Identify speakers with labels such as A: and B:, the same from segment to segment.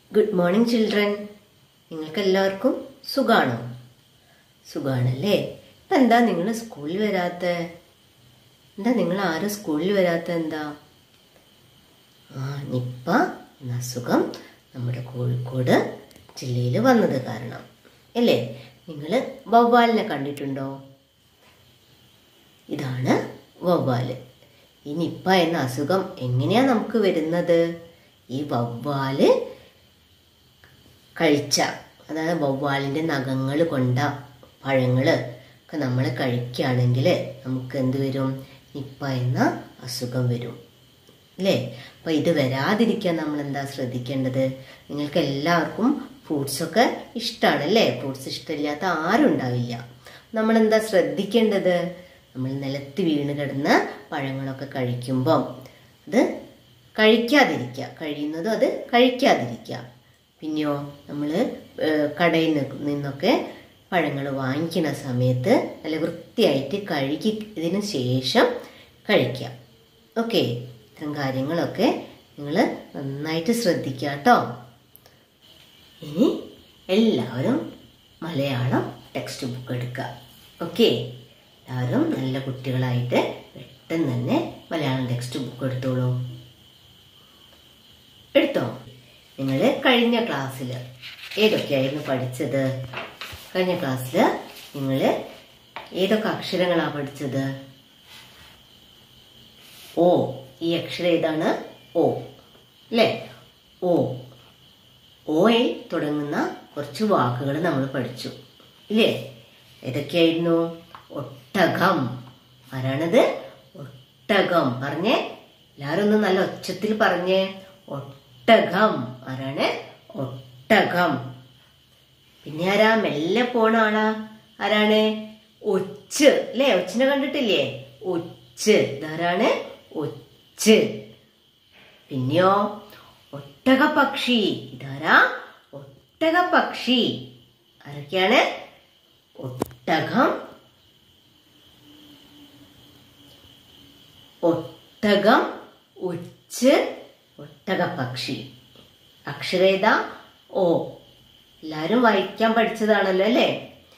A: good morning children നിങ്ങൾക്ക് എല്ലാവർക്കും സുഖാണോ സുഖാണല്ലേ ഇപ്പം എന്താ നിങ്ങൾ സ്കൂളിൽ വരാത്ത എന്താ നിങ്ങൾ ആരും സ്കൂളിൽ വരാത്ത എന്താ ആ നിപ്പ എന്ന അസുഖം നമ്മുടെ കോഴിക്കോട് ജില്ലയിൽ വന്നത് കാരണം അല്ലേ നിങ്ങൾ വവ്വാലിനെ കണ്ടിട്ടുണ്ടോ ഇതാണ് വവ്വാല് ഈ നിപ്പ എന്ന അസുഖം എങ്ങനെയാ നമുക്ക് വരുന്നത് ഈ വവ്വാല് കഴിച്ച അതായത് വവ്വാലിൻ്റെ നഖങ്ങൾ കൊണ്ട പഴങ്ങൾ ഒക്കെ നമ്മൾ കഴിക്കുകയാണെങ്കിൽ നമുക്ക് എന്ത് വരും നിപ്പ എന്ന അസുഖം വരും അല്ലേ അപ്പോൾ ഇത് വരാതിരിക്കാൻ നമ്മൾ എന്താ ശ്രദ്ധിക്കേണ്ടത് നിങ്ങൾക്ക് എല്ലാവർക്കും ഫ്രൂട്ട്സൊക്കെ ഇഷ്ടമാണ് അല്ലേ ഫ്രൂട്ട്സ് ഇഷ്ടമില്ലാത്ത ആരും ഉണ്ടാവില്ല നമ്മൾ എന്താ ശ്രദ്ധിക്കേണ്ടത് നമ്മൾ നിലത്ത് വീണ് കിടന്ന പഴങ്ങളൊക്കെ കഴിക്കുമ്പം അത് കഴിക്കാതിരിക്കുക കഴിയുന്നതും അത് കഴിക്കാതിരിക്കുക പിന്നെയോ നമ്മൾ കടയിൽ നിന്നൊക്കെ പഴങ്ങൾ വാങ്ങിക്കുന്ന സമയത്ത് നല്ല വൃത്തിയായിട്ട് കഴുകി ഇതിന് ശേഷം കഴിക്കുക ഓക്കെ ഇത്തരം കാര്യങ്ങളൊക്കെ നിങ്ങൾ നന്നായിട്ട് ശ്രദ്ധിക്കുക കേട്ടോ ഇനി എല്ലാവരും മലയാളം ടെക്സ്റ്റ് ബുക്ക് എടുക്കുക ഓക്കെ എല്ലാവരും നല്ല കുട്ടികളായിട്ട് പെട്ടെന്ന് തന്നെ മലയാളം ടെക്സ്റ്റ് ബുക്ക് എടുത്തോളൂ എടുത്തോ നിങ്ങൾ കഴിഞ്ഞ ക്ലാസ്സിൽ ഏതൊക്കെയായിരുന്നു പഠിച്ചത് കഴിഞ്ഞ ക്ലാസ്സിൽ നിങ്ങൾ ഏതൊക്കെ അക്ഷരങ്ങളാണ് പഠിച്ചത് ഓ ഈ അക്ഷരം ഏതാണ് ഓ അല്ലേ ഓ ഓയിൽ തുടങ്ങുന്ന കുറച്ച് വാക്കുകൾ നമ്മൾ പഠിച്ചു ഇല്ലേ ഏതൊക്കെയായിരുന്നു ഒട്ടകം ആരാണത് ഒട്ടകം പറഞ്ഞേ എല്ലാവരും ഒന്ന് നല്ല ഒച്ചത്തിൽ പറഞ്ഞേ ഒട്ടകം ആരാണ് ഒട്ടകം പിന്നെ ആരാ മെല്ലെ പോണ ആളാ ആരാണ് ഒച്ച് അല്ലേ ഒച്ചിനെ കണ്ടിട്ടില്ലേ ഒച്ച് ഇതാരാണ് ഒച്ച് പിന്നെയോ ഒട്ടക പക്ഷി ഇതാരാ ഒട്ടക പക്ഷി ആരൊക്കെയാണ് ഒട്ടകം ഒട്ടകം ഒച്ച് ഒട്ടക പക്ഷി അക്ഷരേത ഓ എല്ലാരും വായിക്കാൻ പഠിച്ചതാണല്ലോ അല്ലേ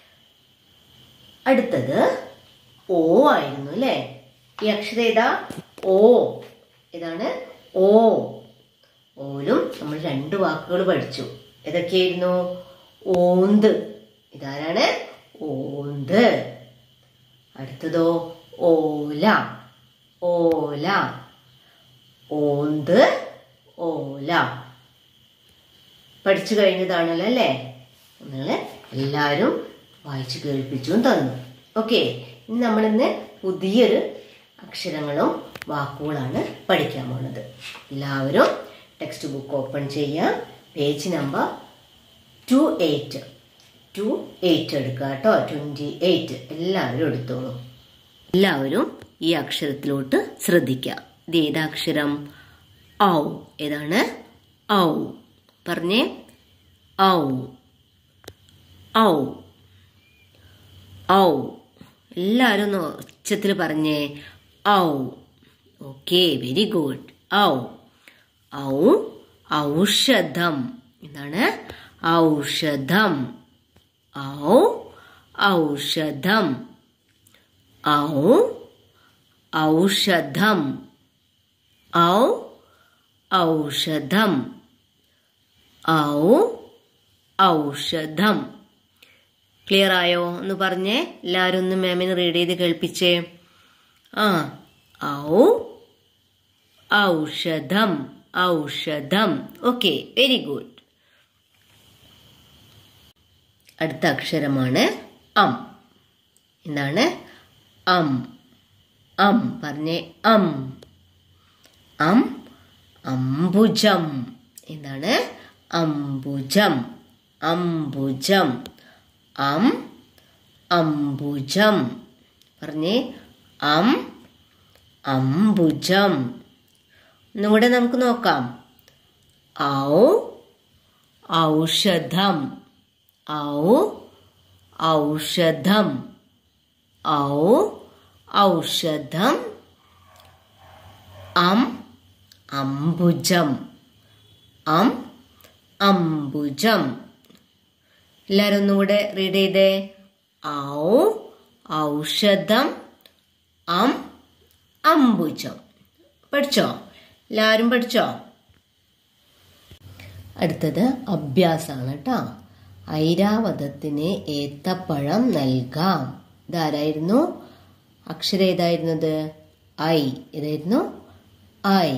A: അടുത്തത് ഓ ആയിരുന്നു അല്ലേ ഈ അക്ഷരേത ഓ ഇതാണ് ഓ ഓലും നമ്മൾ രണ്ട് വാക്കുകൾ പഠിച്ചു ഏതൊക്കെയായിരുന്നു ഓന്ത് ഇതാരാണ് ഓന്ത് അടുത്തതോ ഓല ഓല ഓന്ത് ഓല പഠിച്ചു കഴിഞ്ഞതാണല്ലോ അല്ലേ നിങ്ങൾ എല്ലാവരും വായിച്ചു കേൾപ്പിച്ചും തന്നു ഓക്കെ ഇനി നമ്മളിന്ന് പുതിയൊരു അക്ഷരങ്ങളും വാക്കുകളാണ് പഠിക്കാൻ പോകുന്നത് എല്ലാവരും ടെക്സ്റ്റ് ബുക്ക് ഓപ്പൺ ചെയ്യുക page number two eight two eight എടുക്കുക കേട്ടോ ട്വൻറ്റി എയ്റ്റ് എല്ലാവരും എടുത്തോളൂ എല്ലാവരും ഈ അക്ഷരത്തിലോട്ട് ശ്രദ്ധിക്കുക ഇത് ഏതാക്ഷരം ഔ ഏതാണ് ഔ പറഞ്ഞേ ഔ ഔ ഔ എല്ലാവരും ഒന്ന് ഉച്ചത്തിൽ പറഞ്ഞേ ഔ ഓക്കെ വെരി ഗുഡ് ഔ ഔ ഔഷധം എന്താണ് ഔഷധം ഔ ഔഷധം ഔ ഔഷധം ഔ ഔഷധം ഔ ഔഷധം ക്ലിയർ ആയോ എന്ന് പറഞ്ഞേ എല്ലാവരും ഒന്ന് മാമിന് റീഡ് ചെയ്ത് കേൾപ്പിച്ചേ ആ ഔ ഔഷധം ഔഷധം ഓക്കെ വെരി ഗുഡ് അടുത്ത അക്ഷരമാണ് അം എന്താണ് അം അം പറഞ്ഞേ അം അം അംബുജം എന്താണ് അംബുജം അംബുജം അം അംബുജം പറഞ്ഞേ അം അംബുജം ഒന്നുകൂടെ നമുക്ക് നോക്കാം ഔ ഔഷധം ഔ ഔഷധം ഔ ഔഷധം അം അംബുജം അം അംബുജം എല്ലാരും ഒന്നുകൂടെ റീഡ് ചെയ്തേ ഔ ഔഷധം അം അംബുജം പഠിച്ചോ എല്ലാരും പഠിച്ചോ അടുത്തത് അഭ്യാസാണ് കേട്ടോ ഐരാവതത്തിന് ഏത്തപ്പഴം നൽകാം ഇതാരായിരുന്നു അക്ഷരം ഏതായിരുന്നത് ഐ ഇതായിരുന്നു ഐ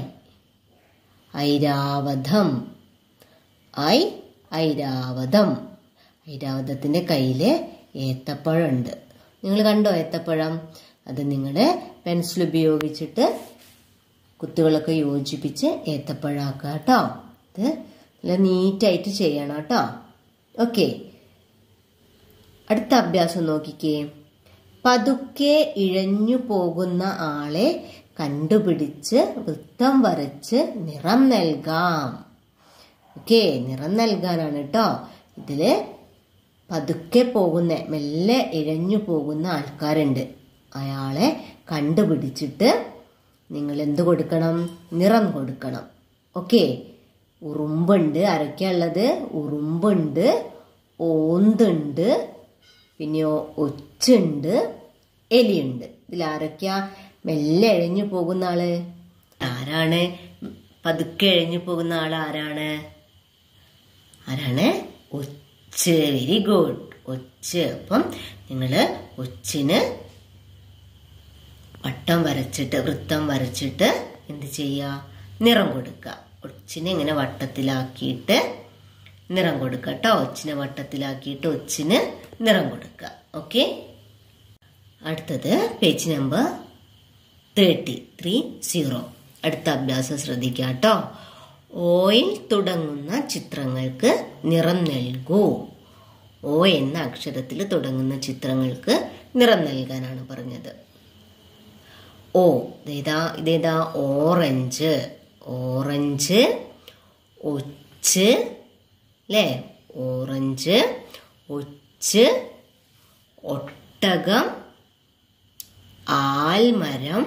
A: ഐരാവതം ഐ ഐരാവതം ഐരാവതത്തിന്റെ കയ്യില് ഏത്തപ്പഴം ഉണ്ട് നിങ്ങൾ കണ്ടോ ഏത്തപ്പഴം അത് നിങ്ങളുടെ പെൻസിൽ ഉപയോഗിച്ചിട്ട് കുത്തുകളൊക്കെ യോജിപ്പിച്ച് ഏത്തപ്പഴാക്കുക കേട്ടോ ഇത് നല്ല നീറ്റായിട്ട് ചെയ്യണം കേട്ടോ ഓക്കെ അടുത്ത അഭ്യാസം നോക്കിക്കേ പതുക്കെ ഇഴഞ്ഞു പോകുന്ന ആളെ കണ്ടുപിടിച്ച് വൃത്തം വരച്ച് നിറം നൽകാം ഓക്കെ നിറം നൽകാനാണ് കേട്ടോ ഇതില് പതുക്കെ പോകുന്ന മെല്ലെ ഇഴഞ്ഞു പോകുന്ന ആൾക്കാരുണ്ട് അയാളെ കണ്ടുപിടിച്ചിട്ട് നിങ്ങൾ എന്ത് കൊടുക്കണം നിറം കൊടുക്കണം ഓക്കെ ഉറുമ്പുണ്ട് ആരൊക്കെയുള്ളത് ഉറുമ്പുണ്ട് ഓന്തുണ്ട് പിന്നെയോ ഒച്ചുണ്ട് എലിയുണ്ട് ഇതിൽ ആരൊക്കെയാ മെല്ലെ ഇഴഞ്ഞു പോകുന്ന ആള് ആരാണ് പതുക്കെ ഇഴഞ്ഞു പോകുന്ന ആൾ ആരാണ് ആരാണ് ഒച്ച് വെരി ഗുഡ് ഒച്ച് അപ്പം നിങ്ങള് ഒച്ചിന് വട്ടം വരച്ചിട്ട് വൃത്തം വരച്ചിട്ട് എന്ത് ചെയ്യുക നിറം കൊടുക്കുക ഒച്ചിനെ ഇങ്ങനെ വട്ടത്തിലാക്കിയിട്ട് നിറം കൊടുക്കുക കേട്ടോ ഒച്ചിനെ വട്ടത്തിലാക്കിയിട്ട് ഒച്ചിന് നിറം കൊടുക്കുക ഓക്കെ അടുത്തത് page number thirty three zero അടുത്ത അഭ്യാസം ശ്രദ്ധിക്കുക കേട്ടോ ഓയിൽ തുടങ്ങുന്ന ചിത്രങ്ങൾക്ക് നിറം നൽകൂ ഓ എന്ന അക്ഷരത്തിൽ തുടങ്ങുന്ന ചിത്രങ്ങൾക്ക് നിറം നൽകാനാണ് പറഞ്ഞത് ഓ ഇതേതാ ഇതേതാ ഓറഞ്ച് ഓറഞ്ച് ഒച്ച് അല്ലേ ഓറഞ്ച് ഒച്ച് ഒട്ടകം ആൽമരം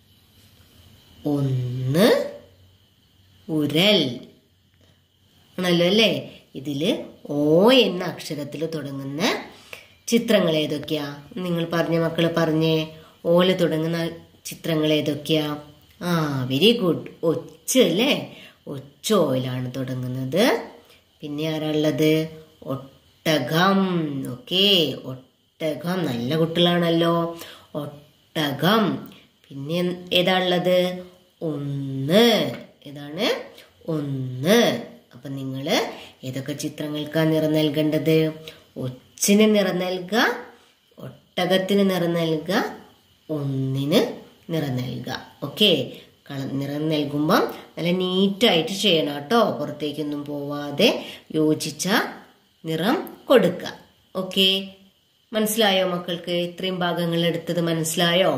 A: ഒന്ന് ഉരൽ ആണല്ലോ അല്ലേ ഇതില് ഓ എന്ന അക്ഷരത്തിൽ തുടങ്ങുന്ന ചിത്രങ്ങൾ ഏതൊക്കെയാ നിങ്ങൾ പറഞ്ഞ മക്കള് പറഞ്ഞേ ഓല് തുടങ്ങുന്ന ചിത്രങ്ങൾ ഏതൊക്കെയാ ആ വെരി ഗുഡ് ഒച്ച് അല്ലേ ഒച്ച് ഓയിലാണ് തുടങ്ങുന്നത് പിന്നെ ആരാളുള്ളത് ഒട്ടകം ഓക്കെ ഒട്ടകം നല്ല കുട്ടികളാണല്ലോ ഒട്ടകം പിന്നെ ഏതാ ഉള്ളത് ഒന്ന് ഏതാണ് ഒന്ന് അപ്പൊ നിങ്ങള് ഏതൊക്കെ ചിത്രങ്ങൾക്കാ നിറം നൽകേണ്ടത് ഒച്ചിന് നിറം നൽകുക ഒട്ടകത്തിന് നിറം നൽകുക ഒന്നിന് നിറം നൽകുക ഓക്കെ നിറം നൽകുമ്പം നല്ല നീറ്റായിട്ട് ചെയ്യണം കേട്ടോ പുറത്തേക്കൊന്നും പോവാതെ യോജിച്ച നിറം കൊടുക്കുക ഓക്കെ മനസ്സിലായോ മക്കൾക്ക് ഇത്രയും ഭാഗങ്ങൾ എടുത്തത് മനസ്സിലായോ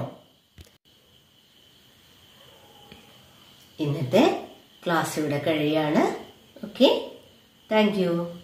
A: ഇന്നത്തെ ക്ലാസ് ഇവിടെ കഴിയാണ് ഓക്കെ താങ്ക് യു